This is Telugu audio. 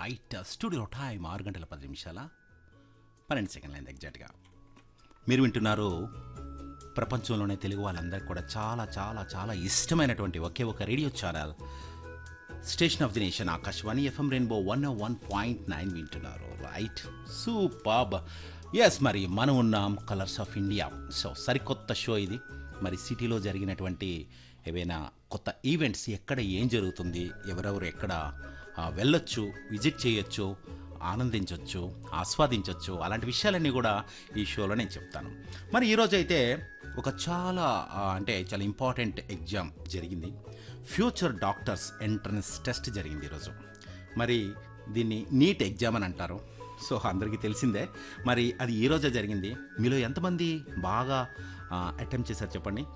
రైట్ స్టూడియో టైం ఆరు గంటల పది నిమిషాల పన్నెండు సెకండ్లు అయింది ఎగ్జాక్ట్గా మీరు వింటున్నారు ప్రపంచంలోనే తెలుగు వాళ్ళందరికీ కూడా చాలా చాలా చాలా ఇష్టమైనటువంటి ఒకే ఒక radio channel station of the nation Akashvani FM rainbow one one point nine వింటున్నారు రైట్ సూపర్బ్ ఎస్ మరి మనం ఉన్నాం కలర్స్ ఆఫ్ ఇండియా సో సరికొత్త షో ఇది మరి సిటీలో జరిగినటువంటి ఏవైనా కొత్త ఈవెంట్స్ ఎక్కడ ఏం జరుగుతుంది ఎవరెవరు ఎక్కడ ఆ, వెళ్ళొచ్చు విజిట్ చేయొచ్చు ఆనందించవచ్చు ఆస్వాదించవచ్చు అలాంటి విషయాలన్నీ కూడా ఈ షోలో నేను చెప్తాను మరి ఈరోజు అయితే ఒక చాలా ఆ, అంటే చాలా ఇంపార్టెంట్ ఎగ్జామ్ జరిగింది ఫ్యూచర్ డాక్టర్స్ ఎంట్రన్స్ టెస్ట్ జరిగింది ఈరోజు మరి దీన్ని నీట్ ఎగ్జామ్ అని అంటారు సో అందరికీ తెలిసిందే మరి అది ఈ రోజే జరిగింది మీలో ఎంతమంది బాగా అటెంప్ట్ చేశారు చెప్పండి